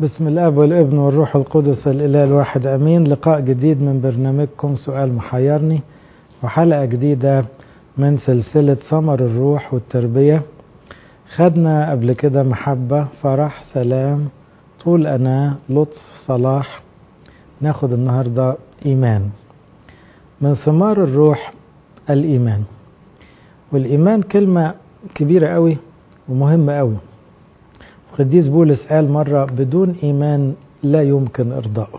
بسم الاب والابن والروح القدس الاله الواحد امين لقاء جديد من برنامجكم سؤال محيرني وحلقه جديده من سلسله ثمر الروح والتربيه خدنا قبل كده محبه فرح سلام طول انا لطف صلاح ناخد النهارده ايمان من ثمار الروح الايمان والايمان كلمه كبيره قوي ومهمه قوي قديس بولس قال مرة بدون إيمان لا يمكن إرضائه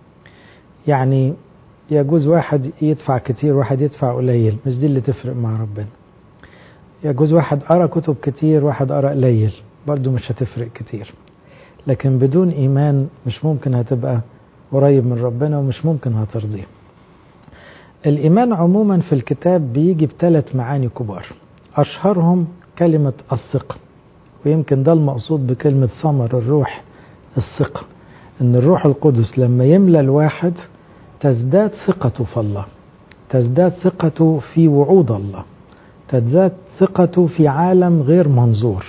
يعني يجوز واحد يدفع كتير واحد يدفع قليل مش دي اللي تفرق مع ربنا يجوز واحد قرأ كتب كتير واحد قرأ قليل برضو مش هتفرق كتير لكن بدون إيمان مش ممكن هتبقى قريب من ربنا ومش ممكن هترضيه الإيمان عموما في الكتاب بيجي بثلاث معاني كبار أشهرهم كلمة الثقة ويمكن ده المقصود بكلمة ثمر الروح الثقة إن الروح القدس لما يملى الواحد تزداد ثقته في الله تزداد ثقته في وعود الله تزداد ثقته في عالم غير منظور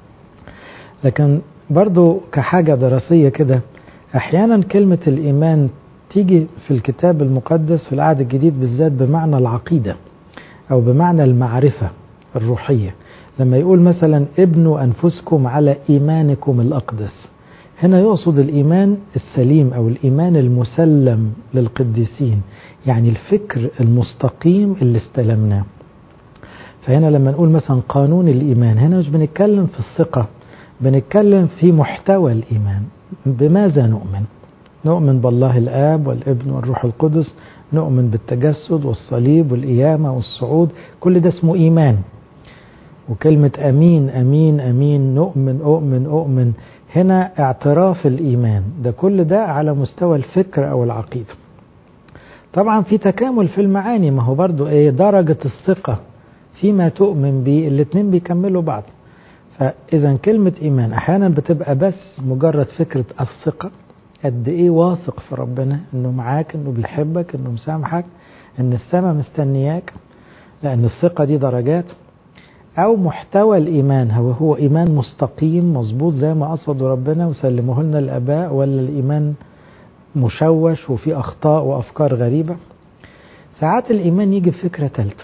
لكن برضو كحاجة دراسية كده أحيانا كلمة الإيمان تيجي في الكتاب المقدس في العهد الجديد بالذات بمعنى العقيدة أو بمعنى المعرفة الروحية لما يقول مثلا ابنوا أنفسكم على إيمانكم الأقدس هنا يقصد الإيمان السليم أو الإيمان المسلم للقديسين يعني الفكر المستقيم اللي استلمناه فهنا لما نقول مثلا قانون الإيمان هنا مش بنتكلم في الثقة بنتكلم في محتوى الإيمان بماذا نؤمن نؤمن بالله الآب والابن والروح القدس نؤمن بالتجسد والصليب والقيامة والصعود كل ده اسمه إيمان وكلمة أمين أمين أمين نؤمن أؤمن أؤمن هنا اعتراف الإيمان ده كل ده على مستوى الفكر أو العقيدة طبعا في تكامل في المعاني ما هو برضو إيه درجة الثقة فيما تؤمن به الاتنين بيكملوا بعض فإذا كلمة إيمان أحيانا بتبقى بس مجرد فكرة الثقة قد إيه واثق في ربنا إنه معاك إنه بيحبك إنه مسامحك إن السماء مستنياك لأن الثقة دي درجات أو محتوى الإيمان هو هو إيمان مستقيم مظبوط زي ما قصده ربنا وسلمه لنا الآباء ولا الإيمان مشوش وفي أخطاء وأفكار غريبة ساعات الإيمان يجي بفكرة ثالثة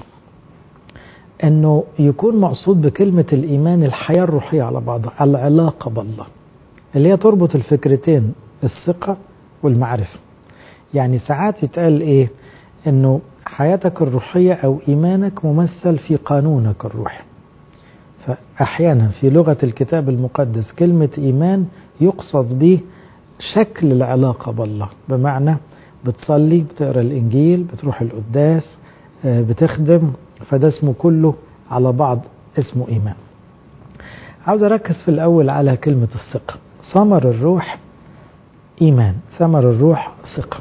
أنه يكون مقصود بكلمة الإيمان الحياة الروحية على بعضها العلاقة بالله اللي هي تربط الفكرتين الثقة والمعرفة يعني ساعات يتقال إيه أنه حياتك الروحية أو إيمانك ممثل في قانونك الروحي فأحيانا في لغة الكتاب المقدس كلمة إيمان يقصد به شكل العلاقة بالله بمعنى بتصلي بتقرا الإنجيل بتروح القداس بتخدم فده اسمه كله على بعض اسمه إيمان عاوز أركز في الأول على كلمة الثقة ثمر الروح إيمان ثمر الروح ثقة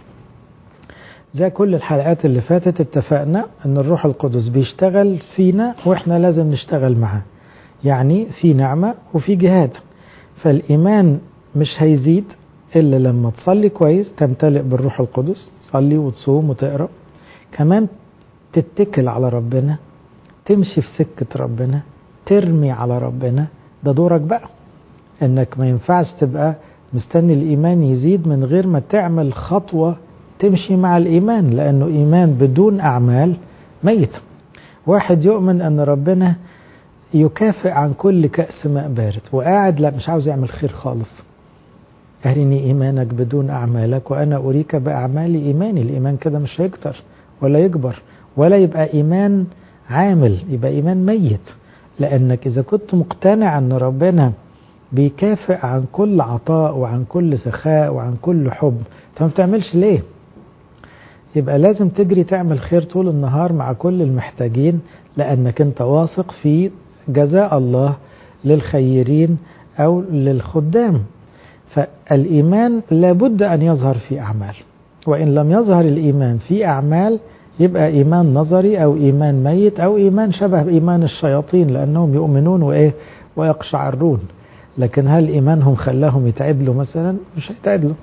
زي كل الحلقات اللي فاتت اتفقنا ان الروح القدس بيشتغل فينا واحنا لازم نشتغل معاه يعني في نعمة وفي جهاد فالإيمان مش هيزيد إلا لما تصلي كويس تمتلئ بالروح القدس تصلي وتصوم وتقرأ كمان تتكل على ربنا تمشي في سكة ربنا ترمي على ربنا ده دورك بقى انك ما ينفعش تبقى مستني الإيمان يزيد من غير ما تعمل خطوة تمشي مع الإيمان لأنه إيمان بدون أعمال ميت واحد يؤمن أن ربنا يكافئ عن كل كأس ماء بارد وقاعد لا مش عاوز يعمل خير خالص أرني إيمانك بدون أعمالك وأنا أريك بأعمالي إيماني الإيمان كده مش هيكتر ولا يكبر ولا يبقى إيمان عامل يبقى إيمان ميت لأنك إذا كنت مقتنع أن ربنا بيكافئ عن كل عطاء وعن كل سخاء وعن كل حب فما بتعملش ليه يبقى لازم تجري تعمل خير طول النهار مع كل المحتاجين لأنك أنت واثق في جزاء الله للخيرين أو للخدام فالإيمان لابد أن يظهر في أعمال وإن لم يظهر الإيمان في أعمال يبقى إيمان نظري أو إيمان ميت أو إيمان شبه إيمان الشياطين لأنهم يؤمنون وإيه ويقشعرون لكن هل إيمانهم خلاهم يتعدلوا مثلا مش هيتعدلوا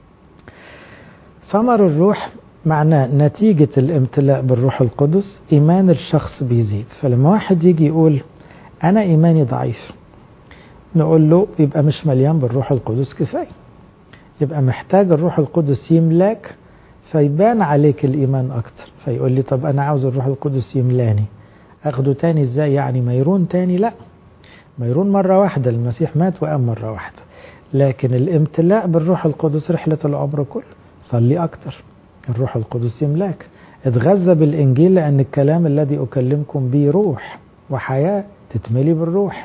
ثمر الروح معناه نتيجة الامتلاء بالروح القدس إيمان الشخص بيزيد فلما واحد يجي يقول أنا إيماني ضعيف نقول له يبقى مش مليان بالروح القدس كفاية يبقى محتاج الروح القدس يملاك فيبان عليك الإيمان أكتر فيقول لي طب أنا عاوز الروح القدس يملاني أخده تاني إزاي يعني ميرون تاني لا ميرون مرة واحدة المسيح مات وقام مرة واحدة لكن الامتلاء بالروح القدس رحلة العمر كله صلي أكتر الروح القدس يملاك اتغذى بالإنجيل لأن الكلام الذي أكلمكم به روح وحياة تتملي بالروح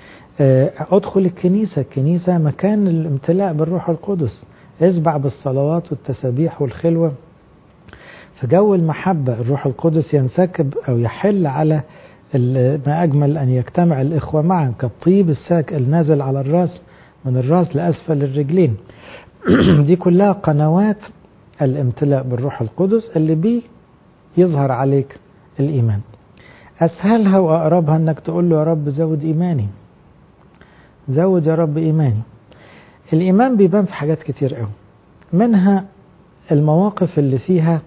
ادخل الكنيسة الكنيسة مكان الامتلاء بالروح القدس اسبع بالصلوات والتسابيح والخلوة في جو المحبة الروح القدس ينسكب أو يحل على ما أجمل أن يجتمع الإخوة معا كالطيب الساك النازل على الرأس من الرأس لأسفل الرجلين دي كلها قنوات الامتلاء بالروح القدس اللي بيه يظهر عليك الإيمان أسهلها وأقربها أنك تقول له يا رب زود إيماني زود يا رب إيماني الإيمان بيبان في حاجات كتير قوي منها المواقف اللي فيها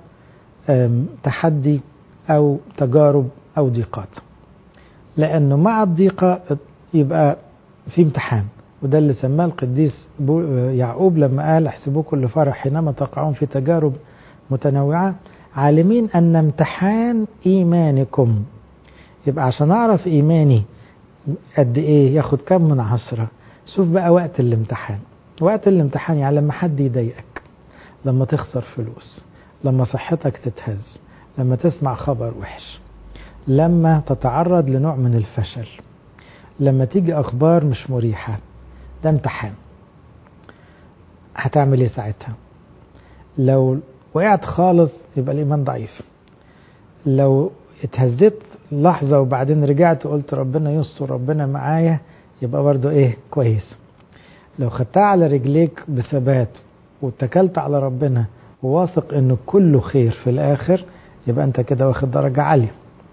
تحدي أو تجارب أو ضيقات لأنه مع الضيقة يبقى في امتحان وده اللي سماه القديس يعقوب لما قال احسبوا كل فرح حينما تقعون في تجارب متنوعة عالمين أن امتحان إيمانكم يبقى عشان أعرف إيماني قد إيه ياخد كم من عشرة شوف بقى وقت الامتحان وقت الامتحان يعني لما حد يضايقك لما تخسر فلوس لما صحتك تتهز لما تسمع خبر وحش لما تتعرض لنوع من الفشل لما تيجي أخبار مش مريحة ده امتحان هتعمل ايه ساعتها لو وقعت خالص يبقى الإيمان ضعيف لو اتهزت لحظة وبعدين رجعت وقلت ربنا يستر ربنا معايا يبقى برضو ايه كويس لو خدتها على رجليك بثبات واتكلت على ربنا وواثق انه كله خير في الاخر يبقى انت كده واخد درجة عالية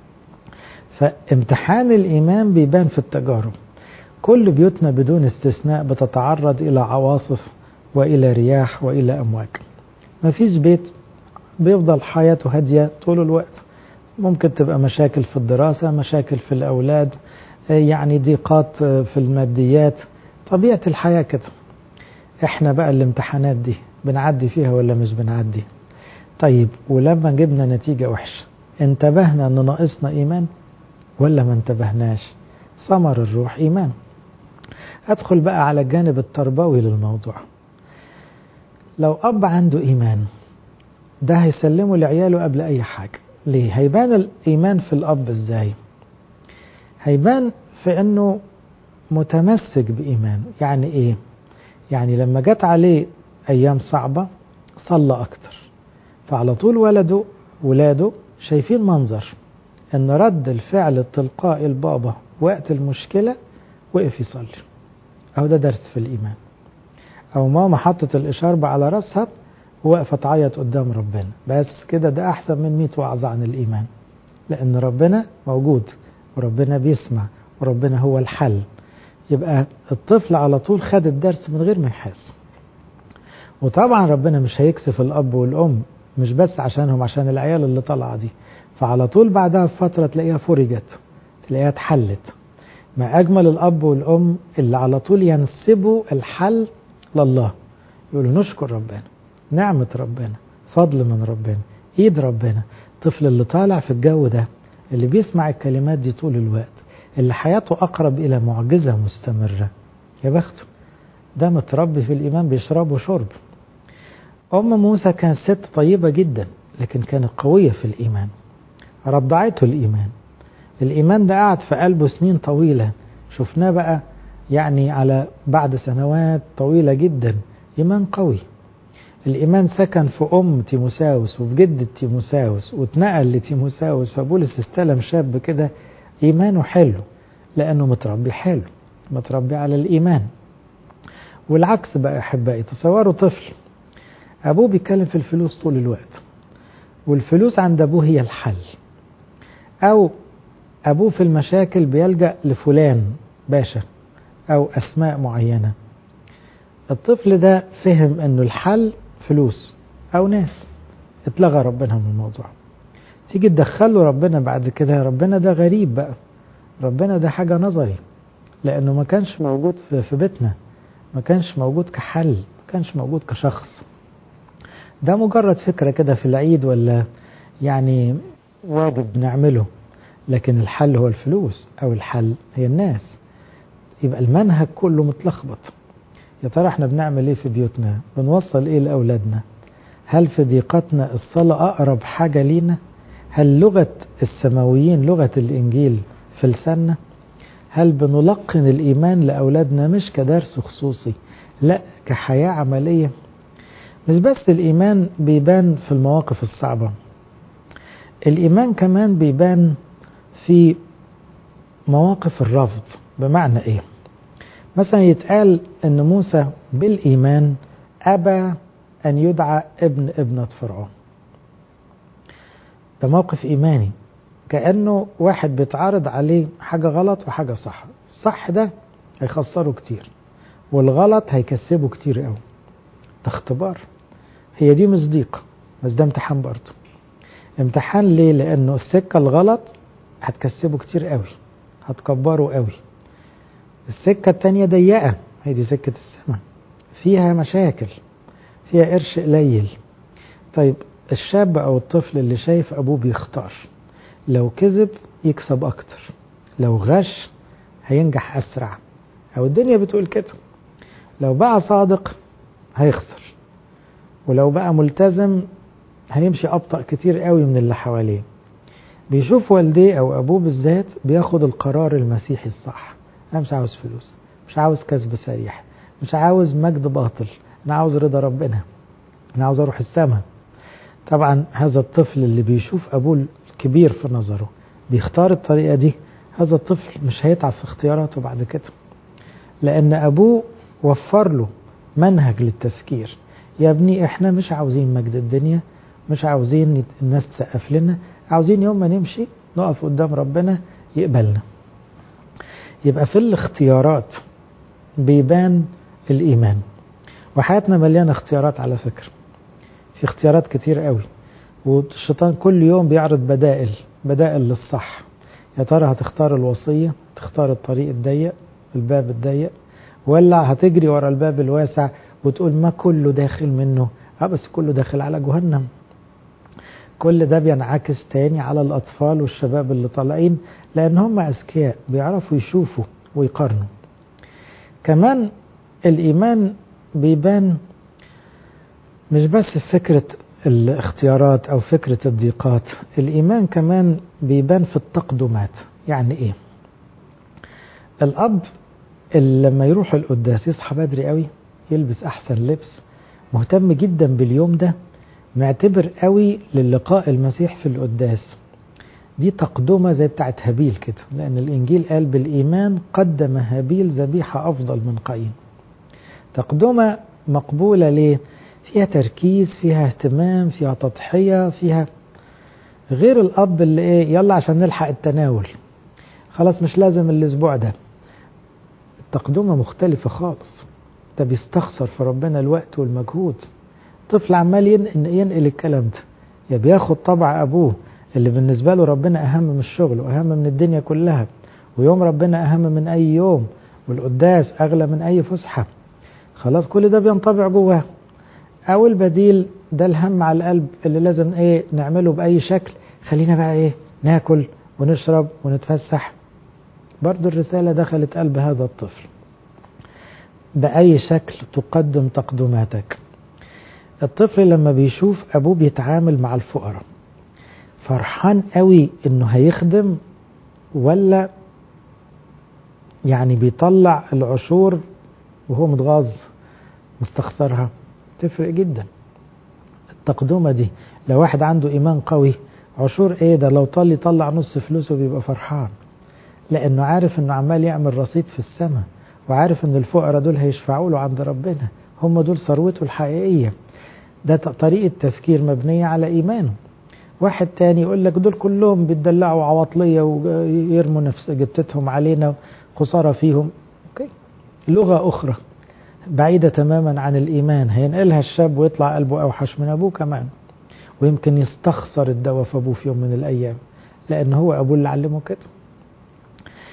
فامتحان الايمان بيبان في التجارب كل بيوتنا بدون استثناء بتتعرض الى عواصف والى رياح والى امواج مفيش بيت بيفضل حياته هادية طول الوقت ممكن تبقى مشاكل في الدراسة مشاكل في الأولاد يعني ضيقات في الماديات طبيعة الحياة كده احنا بقى الامتحانات دي بنعدي فيها ولا مش بنعدي طيب ولما جبنا نتيجة وحشة انتبهنا ان ناقصنا ايمان ولا ما انتبهناش ثمر الروح ايمان ادخل بقى على الجانب التربوي للموضوع لو اب عنده ايمان ده هيسلمه لعياله قبل اي حاجة ليه هيبان الايمان في الاب ازاي هيبان في انه متمسك بايمانه يعني ايه يعني لما جت عليه ايام صعبة صلى اكتر فعلى طول ولده ولاده شايفين منظر ان رد الفعل التلقائي البابا وقت المشكلة وقف يصلي اهو ده درس في الايمان او ماما حطت الاشاربة على راسها وواقفة تعيط قدام ربنا بس كده ده احسن من 100 وعظة عن الايمان لان ربنا موجود وربنا بيسمع وربنا هو الحل يبقى الطفل على طول خد الدرس من غير ما يحس وطبعا ربنا مش هيكسف الاب والام مش بس عشانهم عشان العيال اللي طالعه دي فعلى طول بعدها بفتره تلاقيها فرجت تلاقيها اتحلت ما اجمل الاب والام اللي على طول ينسبوا الحل لله يقولوا نشكر ربنا نعمه ربنا فضل من ربنا ايد ربنا الطفل اللي طالع في الجو ده اللي بيسمع الكلمات دي طول الوقت اللي حياته أقرب إلى معجزة مستمرة يا بخته ده متربي في الإيمان بيشربه شرب أم موسى كانت ست طيبة جدا لكن كانت قوية في الإيمان رضعته الإيمان الإيمان ده قعد في قلبه سنين طويلة شفناه بقى يعني على بعد سنوات طويلة جدا إيمان قوي الإيمان سكن في أم تيموساوس وفي جدة تيموساوس واتنقل لتيموساوس فبولس استلم شاب كده إيمانه حلو لأنه متربي حلو متربي على الإيمان والعكس بقى أحبائي تصوروا طفل أبوه بيتكلم في الفلوس طول الوقت والفلوس عند أبوه هي الحل أو أبوه في المشاكل بيلجأ لفلان باشا أو أسماء معينة الطفل ده فهم أنه الحل فلوس أو ناس اتلغى ربنا من الموضوع تيجي تدخله ربنا بعد كده ربنا ده غريب بقى ربنا ده حاجة نظري لأنه ما كانش موجود في بيتنا ما كانش موجود كحل ما كانش موجود كشخص ده مجرد فكرة كده في العيد ولا يعني واجب نعمله لكن الحل هو الفلوس أو الحل هي الناس يبقى المنهج كله متلخبط يا ترى احنا بنعمل ايه في بيوتنا بنوصل ايه لأولادنا هل في ضيقتنا الصلاة أقرب حاجة لينا هل لغة السماويين لغة الإنجيل في لساننا هل بنلقن الإيمان لأولادنا مش كدرس خصوصي لا كحياة عملية مش بس الإيمان بيبان في المواقف الصعبة الإيمان كمان بيبان في مواقف الرفض بمعنى إيه مثلا يتقال أن موسى بالإيمان أبى أن يدعى ابن ابنة فرعون ده موقف إيماني كأنه واحد بيتعارض عليه حاجة غلط وحاجة صح الصح ده هيخسره كتير والغلط هيكسبه كتير قوي ده اختبار هي دي مصديقة بس ده امتحان برضه امتحان ليه لأنه السكة الغلط هتكسبه كتير قوي هتكبره قوي السكة التانية ضيقة هي دي سكة السماء فيها مشاكل فيها قرش قليل طيب الشاب أو الطفل اللي شايف أبوه بيختار لو كذب يكسب أكتر لو غش هينجح أسرع أو الدنيا بتقول كده لو بقى صادق هيخسر ولو بقى ملتزم هيمشي أبطأ كتير قوي من اللي حواليه بيشوف والديه أو أبوه بالذات بياخد القرار المسيحي الصح أنا مش عاوز فلوس مش عاوز كسب سريع مش عاوز مجد باطل أنا عاوز رضا ربنا أنا عاوز أروح السماء طبعا هذا الطفل اللي بيشوف أبوه الكبير في نظره بيختار الطريقة دي هذا الطفل مش هيتعب في اختياراته بعد كده لأن أبوه وفر له منهج للتفكير يا ابني احنا مش عاوزين مجد الدنيا مش عاوزين الناس تسقف لنا عاوزين يوم ما نمشي نقف قدام ربنا يقبلنا يبقى في الاختيارات بيبان الإيمان وحياتنا مليانة اختيارات على فكرة في اختيارات كتير قوي والشيطان كل يوم بيعرض بدائل بدائل للصح يا ترى هتختار الوصية تختار الطريق الضيق الباب الضيق ولا هتجري ورا الباب الواسع وتقول ما كله داخل منه اه بس كله داخل على جهنم كل ده بينعكس تاني على الأطفال والشباب اللي طالعين لأن هم أذكياء بيعرفوا يشوفوا ويقارنوا كمان الإيمان بيبان مش بس في فكرة الاختيارات أو فكرة الضيقات الإيمان كمان بيبان في التقدمات يعني إيه الأب اللي لما يروح القداس يصحى بدري قوي يلبس أحسن لبس مهتم جدا باليوم ده معتبر قوي للقاء المسيح في القداس دي تقدمة زي بتاعت هابيل كده لأن الإنجيل قال بالإيمان قدم هابيل ذبيحة أفضل من قايين تقدمة مقبولة ليه فيها تركيز فيها اهتمام فيها تضحية فيها غير الأب اللي إيه يلا عشان نلحق التناول خلاص مش لازم الأسبوع ده التقدمة مختلفة خالص ده بيستخسر في ربنا الوقت والمجهود طفل عمال ينقل الكلام ده يا بياخد طبع أبوه اللي بالنسبة له ربنا أهم من الشغل وأهم من الدنيا كلها ويوم ربنا أهم من أي يوم والقداس أغلى من أي فسحة خلاص كل ده بينطبع جواه أو البديل ده الهم على القلب اللي لازم إيه نعمله بأي شكل خلينا بقى إيه ناكل ونشرب ونتفسح برضو الرسالة دخلت قلب هذا الطفل بأي شكل تقدم تقدماتك الطفل لما بيشوف أبوه بيتعامل مع الفقراء فرحان قوي إنه هيخدم ولا يعني بيطلع العشور وهو متغاظ مستخسرها تفرق جدا التقدمة دي لو واحد عنده إيمان قوي عشور إيه ده لو طال يطلع نص فلوسه بيبقى فرحان لأنه عارف إنه عمال يعمل رصيد في السماء وعارف إن الفقراء دول هيشفعوا له عند ربنا هم دول ثروته الحقيقية ده طريقة تفكير مبنية على إيمانه واحد تاني يقول لك دول كلهم بيتدلعوا عواطلية ويرموا نفس جبتتهم علينا خسارة فيهم أوكي. لغة أخرى بعيدة تماما عن الإيمان هينقلها الشاب ويطلع قلبه أوحش من أبوه كمان ويمكن يستخسر الدواء في أبوه في يوم من الأيام لأن هو أبوه اللي علمه كده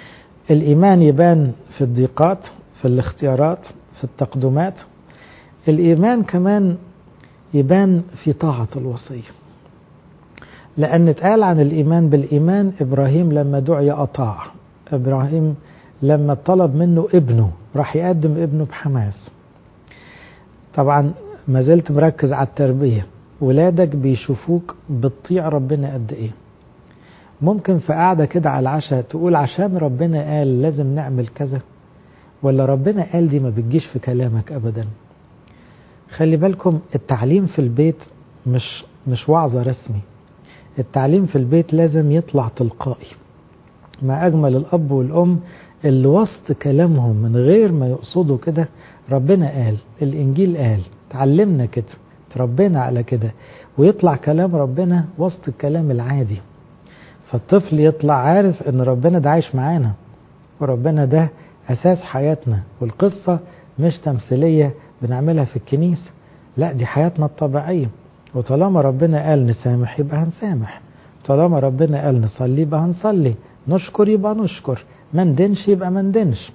الإيمان يبان في الضيقات في الاختيارات في التقدمات الإيمان كمان يبان في طاعة الوصية لأن اتقال عن الإيمان بالإيمان إبراهيم لما دعي أطاع إبراهيم لما طلب منه ابنه راح يقدم ابنه بحماس طبعا ما زلت مركز على التربية ولادك بيشوفوك بتطيع ربنا قد ايه ممكن في قاعدة كده على العشاء تقول عشان ربنا قال لازم نعمل كذا ولا ربنا قال دي ما بتجيش في كلامك أبدا خلي بالكم التعليم في البيت مش مش وعظة رسمي التعليم في البيت لازم يطلع تلقائي ما أجمل الأب والأم اللي وسط كلامهم من غير ما يقصدوا كده ربنا قال الإنجيل قال تعلمنا كده تربينا على كده ويطلع كلام ربنا وسط الكلام العادي فالطفل يطلع عارف ان ربنا ده عايش معانا وربنا ده أساس حياتنا والقصة مش تمثيلية بنعملها في الكنيسة لا دي حياتنا الطبيعية وطالما ربنا قال نسامح يبقى هنسامح طالما ربنا قال نصلي يبقى هنصلي نشكر يبقى نشكر ما ندنش يبقى ما ندنش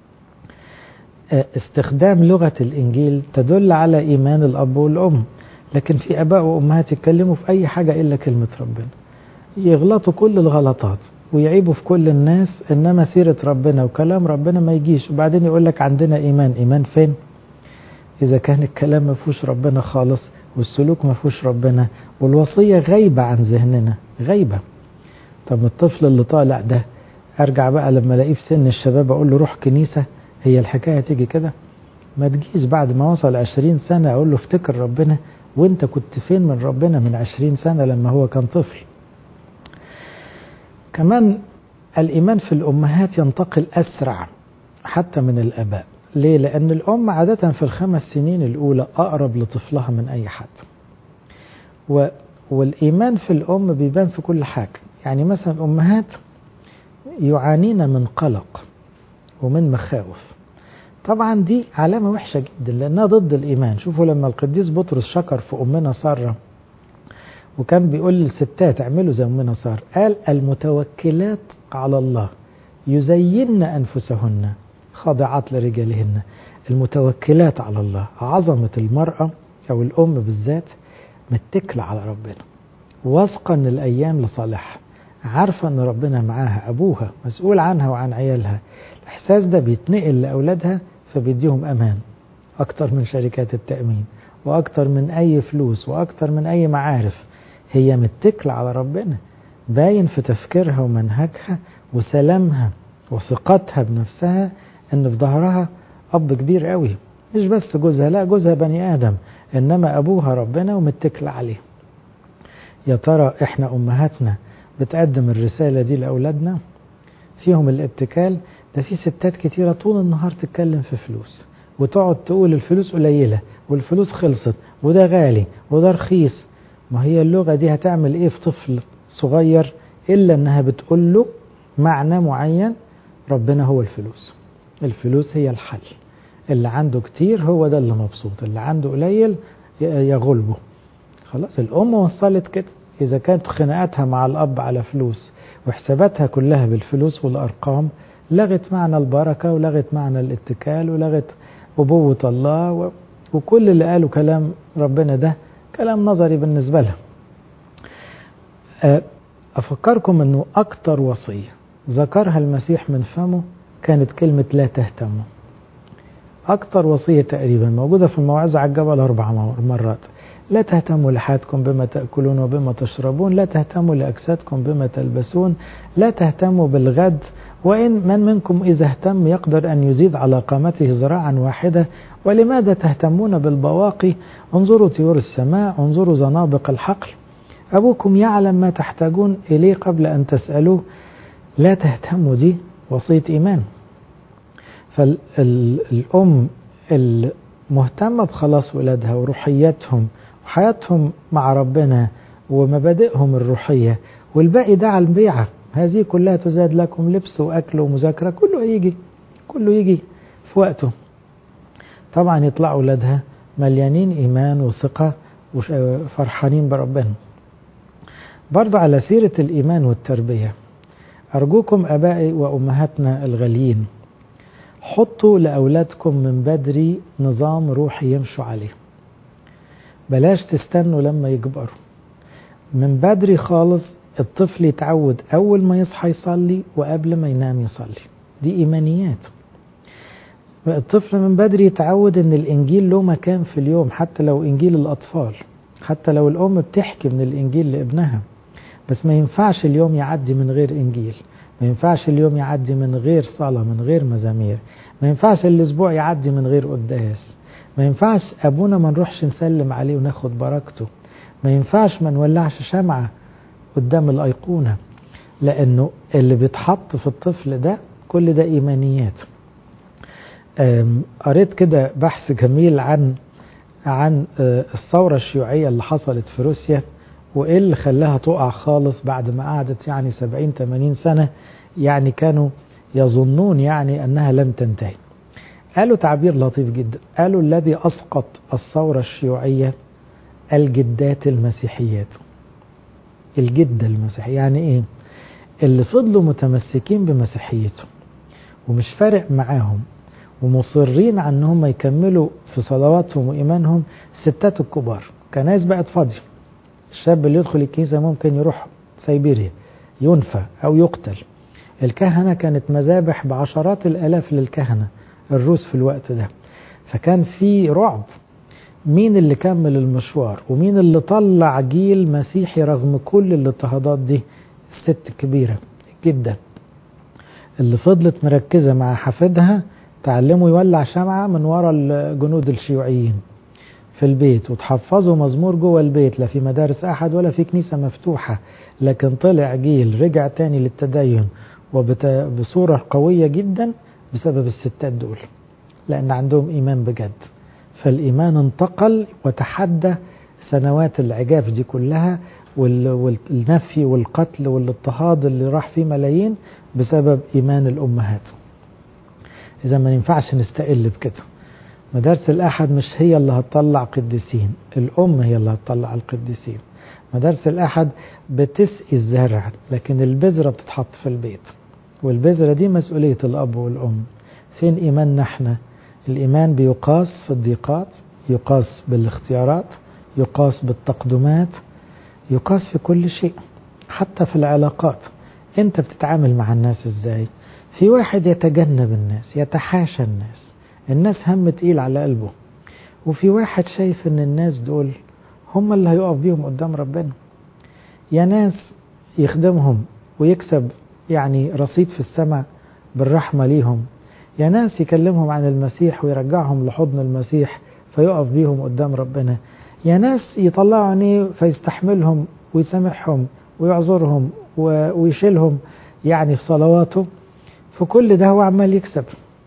استخدام لغة الإنجيل تدل على إيمان الأب والأم لكن في أباء وأمهات يتكلموا في أي حاجة إلا كلمة ربنا يغلطوا كل الغلطات ويعيبوا في كل الناس إنما سيرة ربنا وكلام ربنا ما يجيش وبعدين يقول لك عندنا إيمان إيمان فين إذا كان الكلام ما فيهوش ربنا خالص والسلوك ما فيهوش ربنا والوصية غايبة عن ذهننا غايبة طب الطفل اللي طالع ده أرجع بقى لما ألاقيه في سن الشباب أقول له روح كنيسة هي الحكاية تيجي كده ما تجيش بعد ما وصل عشرين سنة أقول له افتكر ربنا وانت كنت فين من ربنا من عشرين سنة لما هو كان طفل كمان الإيمان في الأمهات ينتقل أسرع حتى من الآباء ليه؟ لأن الأم عادة في الخمس سنين الأولى أقرب لطفلها من أي حد و والإيمان في الأم بيبان في كل حاجة يعني مثلا الأمهات يعانين من قلق ومن مخاوف طبعا دي علامة وحشة جدا لأنها ضد الإيمان شوفوا لما القديس بطرس شكر في أمنا سارة وكان بيقول للستات اعملوا زي أمنا سارة قال المتوكلات على الله يزين أنفسهن خاضعات لرجالهن المتوكلات على الله عظمة المرأة أو الأم بالذات متكلة على ربنا واثقة أن الأيام لصالحها عارفة أن ربنا معاها أبوها مسؤول عنها وعن عيالها الإحساس ده بيتنقل لأولادها فبيديهم أمان أكتر من شركات التأمين وأكتر من أي فلوس وأكتر من أي معارف هي متكلة على ربنا باين في تفكيرها ومنهجها وسلامها وثقتها بنفسها ان في ظهرها اب كبير قوي مش بس جوزها لا جوزها بني ادم انما ابوها ربنا ومتكل عليه يا ترى احنا امهاتنا بتقدم الرساله دي لاولادنا فيهم الاتكال ده في ستات كتيره طول النهار تتكلم في فلوس وتقعد تقول الفلوس قليله والفلوس خلصت وده غالي وده رخيص ما هي اللغه دي هتعمل ايه في طفل صغير الا انها بتقول له معنى معين ربنا هو الفلوس الفلوس هي الحل اللي عنده كتير هو ده اللي مبسوط اللي عنده قليل يغلبه خلاص الأم وصلت كده إذا كانت خناقاتها مع الأب على فلوس وحساباتها كلها بالفلوس والأرقام لغت معنى البركة ولغت معنى الاتكال ولغت أبوة الله و... وكل اللي قالوا كلام ربنا ده كلام نظري بالنسبة لها أفكركم أنه أكتر وصية ذكرها المسيح من فمه كانت كلمة لا تهتموا أكتر وصية تقريبا موجودة في الموعظة على الجبل أربع مرات لا تهتموا لحياتكم بما تأكلون وبما تشربون لا تهتموا لأجسادكم بما تلبسون لا تهتموا بالغد وإن من منكم إذا اهتم يقدر أن يزيد على قامته زراعا واحدة ولماذا تهتمون بالبواقي انظروا طيور السماء انظروا زنابق الحقل أبوكم يعلم ما تحتاجون إليه قبل أن تسألوه لا تهتموا دي وصية إيمان فالأم المهتمة بخلاص ولادها وروحياتهم وحياتهم مع ربنا ومبادئهم الروحية والباقي ده على البيعة هذه كلها تزاد لكم لبس وأكل ومذاكرة كله يجي كله يجي في وقته طبعا يطلعوا أولادها مليانين إيمان وثقة وفرحانين بربنا برضه على سيرة الإيمان والتربية أرجوكم أبائي وأمهاتنا الغاليين حطوا لأولادكم من بدري نظام روحي يمشوا عليه بلاش تستنوا لما يكبروا من بدري خالص الطفل يتعود أول ما يصحى يصلي وقبل ما ينام يصلي دي إيمانيات الطفل من بدري يتعود ان الانجيل له مكان في اليوم حتى لو انجيل الاطفال حتى لو الام بتحكي من الانجيل لابنها بس ما ينفعش اليوم يعدي من غير انجيل ما ينفعش اليوم يعدي من غير صلاة من غير مزامير ما ينفعش الاسبوع يعدي من غير قداس ما ينفعش ابونا ما نروحش نسلم عليه وناخد بركته ما ينفعش ما نولعش شمعة قدام الايقونة لانه اللي بيتحط في الطفل ده كل ده ايمانيات قريت كده بحث جميل عن عن الثورة الشيوعية اللي حصلت في روسيا وإيه اللي خلاها تقع خالص بعد ما قعدت يعني 70 80 سنة يعني كانوا يظنون يعني أنها لن تنتهي قالوا تعبير لطيف جدا قالوا الذي أسقط الثورة الشيوعية الجدات المسيحيات الجدة المسيحية يعني إيه اللي فضلوا متمسكين بمسيحيتهم ومش فارق معاهم ومصرين على ان هم يكملوا في صلواتهم وايمانهم الستات الكبار كنايس بقت فاضيه الشاب اللي يدخل الكنيسه ممكن يروح سيبيريا ينفى او يقتل الكهنه كانت مذابح بعشرات الالاف للكهنه الروس في الوقت ده فكان في رعب مين اللي كمل المشوار ومين اللي طلع جيل مسيحي رغم كل الاضطهادات دي الست الكبيره جدا اللي فضلت مركزه مع حفيدها تعلموا يولع شمعة من ورا الجنود الشيوعيين في البيت وتحفظوا مزمور جوه البيت لا في مدارس أحد ولا في كنيسة مفتوحة لكن طلع جيل رجع تاني للتدين وبصورة قوية جدا بسبب الستات دول لأن عندهم إيمان بجد فالإيمان انتقل وتحدى سنوات العجاف دي كلها والنفي والقتل والاضطهاد اللي راح فيه ملايين بسبب إيمان الأمهات إذا ما ينفعش نستقل بكده مدارس الأحد مش هي اللي هتطلع قديسين الأم هي اللي هتطلع القديسين مدارس الأحد بتسقي الزرع لكن البذرة بتتحط في البيت والبذرة دي مسؤولية الأب والأم فين إيماننا احنا الإيمان بيقاس في الضيقات يقاس بالاختيارات يقاس بالتقدمات يقاس في كل شيء حتى في العلاقات انت بتتعامل مع الناس ازاي في واحد يتجنب الناس يتحاشى الناس الناس هم تقيل على قلبه وفي واحد شايف ان الناس دول هم اللي هيقف بيهم قدام ربنا يا ناس يخدمهم ويكسب يعني رصيد في السماء بالرحمة ليهم يا ناس يكلمهم عن المسيح ويرجعهم لحضن المسيح فيقف بيهم قدام ربنا يا ناس يطلعوا عينيه فيستحملهم ويسامحهم ويعذرهم ويشيلهم يعني في صلواته في كل ده هو عمال يكسب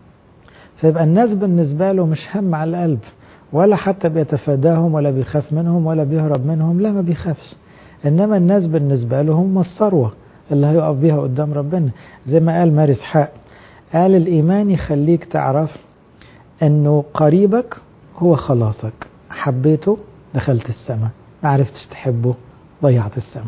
فيبقى الناس بالنسبة له مش هم على القلب ولا حتى بيتفاداهم ولا بيخاف منهم ولا بيهرب منهم لا ما بيخافش إنما الناس بالنسبة له هم الثروة اللي هيقف بيها قدام ربنا زي ما قال مارس حق قال الإيمان يخليك تعرف أنه قريبك هو خلاصك حبيته دخلت السماء ما عرفتش تحبه ضيعت السماء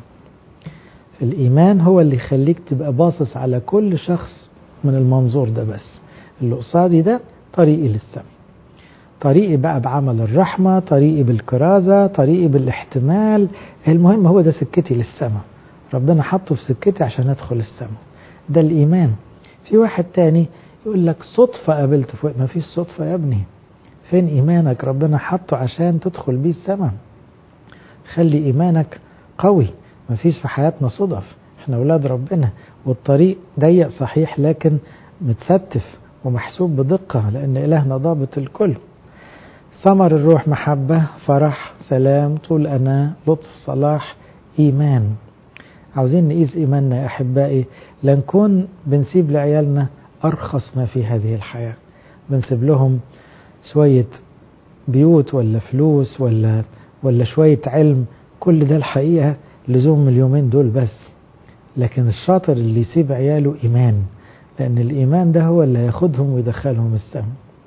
الإيمان هو اللي يخليك تبقى باصص على كل شخص من المنظور ده بس اللي قصادي ده طريقي للسماء طريقي بقى بعمل الرحمة طريقي بالكرازة طريقي بالاحتمال المهم هو ده سكتي للسماء ربنا حطه في سكتي عشان أدخل السماء ده الإيمان في واحد تاني يقول لك صدفة قابلت فوق ما فيش صدفة يا ابني فين إيمانك ربنا حطه عشان تدخل بيه السماء خلي إيمانك قوي ما فيش في حياتنا صدف احنا أولاد ربنا والطريق ضيق صحيح لكن متستف ومحسوب بدقة لأن إلهنا ضابط الكل ثمر الروح محبة فرح سلام طول أنا لطف صلاح إيمان عاوزين نقيس إيماننا يا أحبائي لنكون بنسيب لعيالنا أرخص ما في هذه الحياة بنسيب لهم شوية بيوت ولا فلوس ولا ولا شوية علم كل ده الحقيقة لزوم اليومين دول بس لكن الشاطر اللي يسيب عياله إيمان لأن الإيمان ده هو اللي هياخدهم ويدخلهم السماء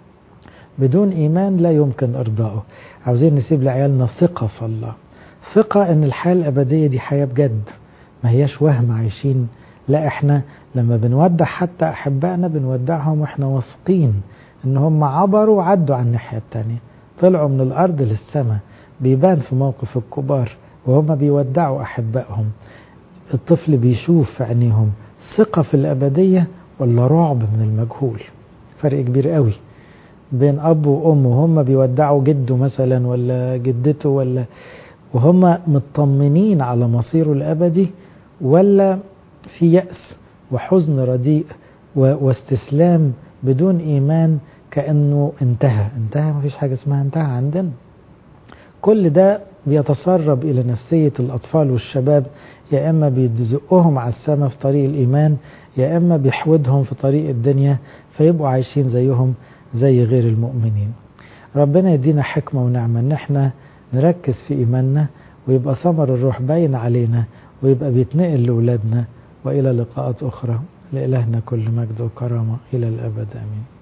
بدون إيمان لا يمكن إرضائه عاوزين نسيب لعيالنا ثقة في الله ثقة أن الحياة الأبدية دي حياة بجد ما هياش وهم عايشين لا احنا لما بنودع حتى أحبائنا بنودعهم واحنا واثقين ان هم عبروا وعدوا على الناحية التانية طلعوا من الأرض للسماء بيبان في موقف الكبار وهم بيودعوا أحبائهم الطفل بيشوف في عينيهم ثقة في الأبدية ولا رعب من المجهول فرق كبير قوي بين أب وأم وهم بيودعوا جده مثلا ولا جدته ولا وهم مطمنين على مصيره الأبدي ولا في يأس وحزن رديء واستسلام بدون إيمان كأنه انتهى انتهى ما فيش حاجة اسمها انتهى عندنا كل ده بيتسرب إلى نفسية الأطفال والشباب يا إما بيزقهم على السماء في طريق الإيمان يا إما بيحودهم في طريق الدنيا فيبقوا عايشين زيهم زي غير المؤمنين ربنا يدينا حكمة ونعمة إن احنا نركز في إيماننا ويبقى ثمر الروح باين علينا ويبقى بيتنقل لأولادنا وإلى لقاءات أخرى لإلهنا كل مجد وكرامة إلى الأبد آمين